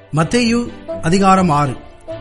மத்தேயு அதிகாரம் ஆறு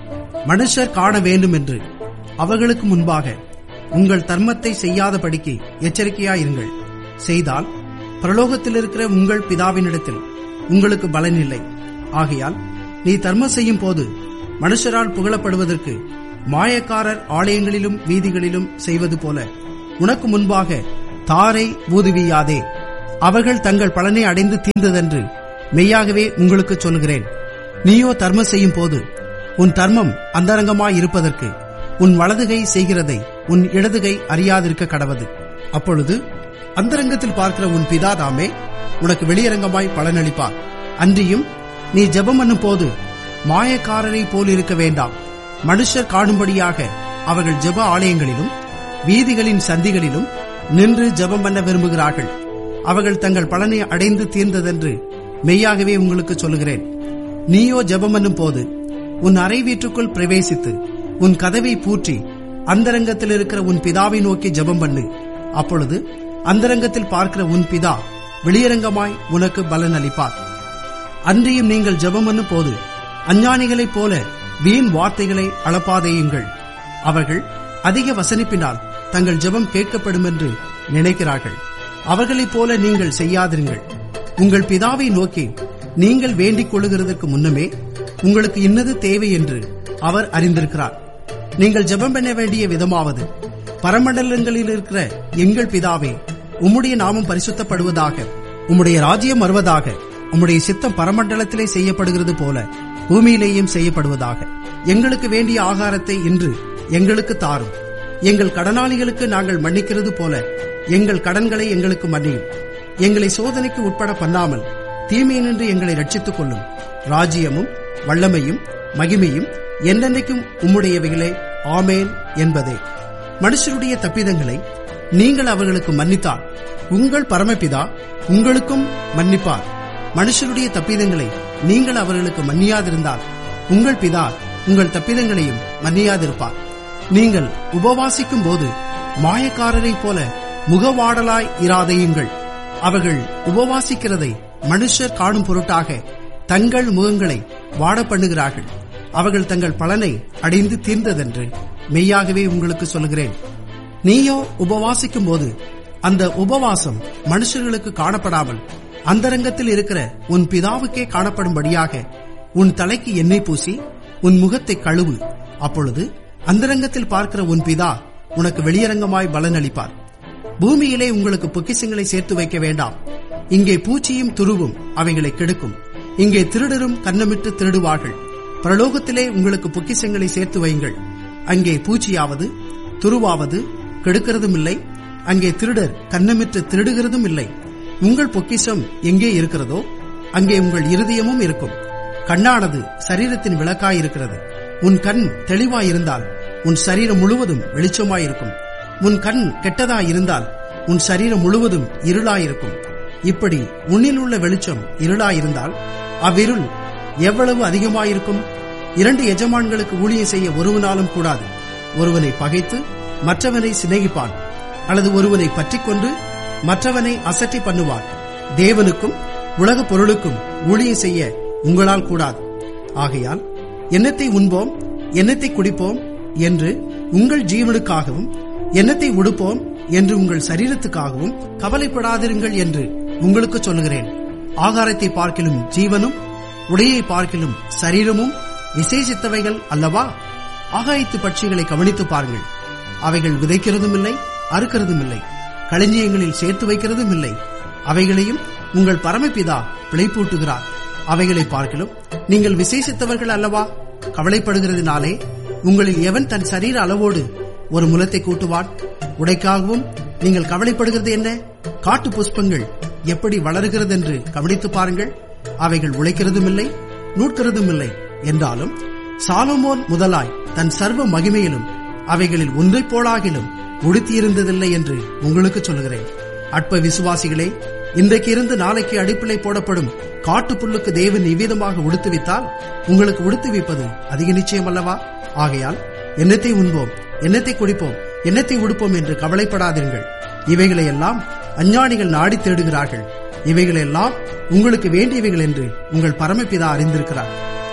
மனுஷர் காண வேண்டும் என்று அவர்களுக்கு முன்பாக உங்கள் தர்மத்தை செய்யாதபடிக்கு எச்சரிக்கையாயிருங்கள் செய்தால் பிரலோகத்தில் இருக்கிற உங்கள் பிதாவினிடத்தில் உங்களுக்கு பலன் இல்லை ஆகையால் நீ தர்மம் செய்யும் போது மனுஷரால் புகழப்படுவதற்கு மாயக்காரர் ஆலயங்களிலும் வீதிகளிலும் செய்வது போல உனக்கு முன்பாக தாரை ஊதுவியாதே அவர்கள் தங்கள் பலனை அடைந்து தீர்ந்ததென்று மெய்யாகவே உங்களுக்கு சொல்கிறேன் நீயோ தர்மம் செய்யும் போது உன் தர்மம் அந்தரங்கமாய் இருப்பதற்கு உன் வலதுகை செய்கிறதை உன் இடதுகை அறியாதிருக்க கடவது அப்பொழுது அந்தரங்கத்தில் பார்க்கிற உன் பிதா தாமே உனக்கு வெளியரங்கமாய் பலனளிப்பார் அன்றியும் நீ ஜெபம் பண்ணும் போது மாயக்காரரை போல் இருக்க வேண்டாம் மனுஷர் காணும்படியாக அவர்கள் ஜெப ஆலயங்களிலும் வீதிகளின் சந்திகளிலும் நின்று ஜெபம் பண்ண விரும்புகிறார்கள் அவர்கள் தங்கள் பலனை அடைந்து தீர்ந்ததென்று மெய்யாகவே உங்களுக்கு சொல்லுகிறேன் நீயோ ஜெபம் பண்ணும் போது உன் அறை வீட்டுக்குள் பிரவேசித்து உன் கதவை பூற்றி அந்தரங்கத்தில் இருக்கிற உன் பிதாவை நோக்கி ஜெபம் பண்ணு அப்பொழுது அந்தரங்கத்தில் பார்க்கிற உன் பிதா வெளியரங்கமாய் உனக்கு பலன் அளிப்பார் அன்றியும் நீங்கள் ஜெபம் பண்ணும் போது அஞ்ஞானிகளைப் போல வீண் வார்த்தைகளை அளப்பாதேயுங்கள் அவர்கள் அதிக வசனிப்பினால் தங்கள் ஜெபம் கேட்கப்படும் என்று நினைக்கிறார்கள் அவர்களைப் போல நீங்கள் செய்யாதிருங்கள் உங்கள் பிதாவை நோக்கி நீங்கள் வேண்டிக் கொள்ளுகிறதற்கு முன்னமே உங்களுக்கு இன்னது தேவை என்று அவர் அறிந்திருக்கிறார் நீங்கள் ஜெபம் பண்ண வேண்டிய விதமாவது பரமண்டலங்களில் இருக்கிற எங்கள் பிதாவே உம்முடைய நாமம் பரிசுத்தப்படுவதாக உம்முடைய ராஜ்யம் வருவதாக உம்முடைய சித்தம் பரமண்டலத்திலே செய்யப்படுகிறது போல பூமியிலேயும் செய்யப்படுவதாக எங்களுக்கு வேண்டிய ஆகாரத்தை இன்று எங்களுக்கு தாரும் எங்கள் கடனாளிகளுக்கு நாங்கள் மன்னிக்கிறது போல எங்கள் கடன்களை எங்களுக்கு மன்னியும் எங்களை சோதனைக்கு உட்பட பண்ணாமல் தீமையினின்று எங்களை ரட்சித்துக் கொள்ளும் ராஜ்யமும் வல்லமையும் மகிமையும் என்னென்னைக்கும் உம்முடையவைகளே ஆமேன் என்பதே மனுஷருடைய தப்பிதங்களை நீங்கள் அவர்களுக்கு மன்னித்தால் உங்கள் பரமபிதா உங்களுக்கும் மன்னிப்பார் மனுஷருடைய தப்பிதங்களை நீங்கள் அவர்களுக்கு மன்னியாதிருந்தால் உங்கள் பிதா உங்கள் தப்பிதங்களையும் மன்னியாதிருப்பார் நீங்கள் உபவாசிக்கும் போது மாயக்காரரைப் போல முகவாடலாய் இராதையுங்கள் அவர்கள் உபவாசிக்கிறதை மனுஷர் காணும் பொருட்டாக தங்கள் முகங்களை வாட பண்ணுகிறார்கள் அவர்கள் தங்கள் பலனை அடைந்து தீர்ந்ததென்று மெய்யாகவே உங்களுக்கு சொல்கிறேன் நீயோ உபவாசிக்கும் போது அந்த உபவாசம் மனுஷர்களுக்கு காணப்படாமல் அந்தரங்கத்தில் இருக்கிற உன் பிதாவுக்கே காணப்படும்படியாக உன் தலைக்கு எண்ணெய் பூசி உன் முகத்தை கழுவு அப்பொழுது அந்தரங்கத்தில் பார்க்கிற உன் பிதா உனக்கு வெளியரங்கமாய் பலன் அளிப்பார் பூமியிலே உங்களுக்கு பொக்கிசங்களை சேர்த்து வைக்க வேண்டாம் இங்கே பூச்சியும் துருவும் அவைகளை கெடுக்கும் இங்கே திருடரும் கன்னமிட்டு திருடுவார்கள் பிரலோகத்திலே உங்களுக்கு பொக்கிசங்களை சேர்த்து வையுங்கள் அங்கே பூச்சியாவது துருவாவது கெடுக்கிறதும் இல்லை அங்கே திருடர் கன்னமிட்டு திருடுகிறதும் இல்லை உங்கள் பொக்கிசம் எங்கே இருக்கிறதோ அங்கே உங்கள் இருதயமும் இருக்கும் கண்ணானது சரீரத்தின் விளக்காயிருக்கிறது உன் கண் தெளிவாயிருந்தால் உன் சரீரம் முழுவதும் வெளிச்சமாயிருக்கும் உன் கண் கெட்டதாயிருந்தால் உன் சரீரம் முழுவதும் இருளாயிருக்கும் இப்படி உன்னில் உள்ள வெளிச்சம் இருளாயிருந்தால் அவ்விருள் எவ்வளவு அதிகமாயிருக்கும் இரண்டு எஜமான்களுக்கு ஊழியம் செய்ய ஒருவனாலும் கூடாது ஒருவனை பகைத்து மற்றவனை சிநேகிப்பான் அல்லது ஒருவனை பற்றிக்கொண்டு மற்றவனை அசட்டி பண்ணுவான் தேவனுக்கும் உலக பொருளுக்கும் ஊழியம் செய்ய உங்களால் கூடாது ஆகையால் எண்ணத்தை உண்போம் எண்ணத்தை குடிப்போம் என்று உங்கள் ஜீவனுக்காகவும் எண்ணத்தை உடுப்போம் என்று உங்கள் சரீரத்துக்காகவும் கவலைப்படாதிருங்கள் என்று உங்களுக்கு சொல்லுகிறேன் ஆகாரத்தை பார்க்கிலும் ஜீவனும் உடையை பார்க்கிலும் சரீரமும் விசேஷித்தவைகள் அல்லவா ஆகாயத்து பட்சிகளை கவனித்து பாருங்கள் அவைகள் விதைக்கிறதும் இல்லை அறுக்கிறதும் இல்லை களஞ்சியங்களில் சேர்த்து வைக்கிறதும் இல்லை அவைகளையும் உங்கள் பரமபிதா பிழைப்பூட்டுகிறார் அவைகளை பார்க்கிலும் நீங்கள் விசேஷித்தவர்கள் அல்லவா கவலைப்படுகிறதுனாலே உங்களில் எவன் தன் சரீர அளவோடு ஒரு முலத்தை கூட்டுவான் உடைக்காகவும் நீங்கள் கவலைப்படுகிறது என்ன காட்டு புஷ்பங்கள் எப்படி வளருகிறது என்று கவனித்து பாருங்கள் அவைகள் உழைக்கிறதும் இல்லை நூட்கிறதும் இல்லை என்றாலும் சாலமோன் முதலாய் தன் சர்வ மகிமையிலும் அவைகளில் ஒன்றைப் போலாகிலும் உடுத்தியிருந்ததில்லை என்று உங்களுக்கு சொல்கிறேன் அற்ப விசுவாசிகளே இன்றைக்கு இருந்து நாளைக்கு அடிப்பிலை போடப்படும் காட்டு புல்லுக்கு தேவன் இவ்விதமாக உடுத்துவித்தால் உங்களுக்கு உடுத்துவிப்பது அதிக நிச்சயம் அல்லவா ஆகையால் எண்ணத்தை உண்போம் எண்ணத்தை குடிப்போம் எண்ணத்தை உடுப்போம் என்று கவலைப்படாதீர்கள் இவைகளை எல்லாம் அஞ்ஞானிகள் நாடி தேடுகிறார்கள் இவைகளெல்லாம் உங்களுக்கு வேண்டியவைகள் என்று உங்கள் பரமபிதா அறிந்திருக்கிறார்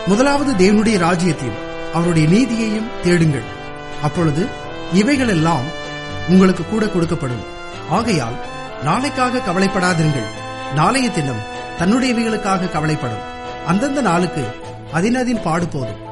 முதலாவது தேவனுடைய ராஜ்யத்தையும் அவருடைய நீதியையும் தேடுங்கள் அப்பொழுது இவைகளெல்லாம் உங்களுக்கு கூட கொடுக்கப்படும் ஆகையால் நாளைக்காக கவலைப்படாதிருங்கள் நாளைய தினம் தன்னுடையவைகளுக்காக கவலைப்படும் அந்தந்த நாளுக்கு அதினதின் பாடு போதும்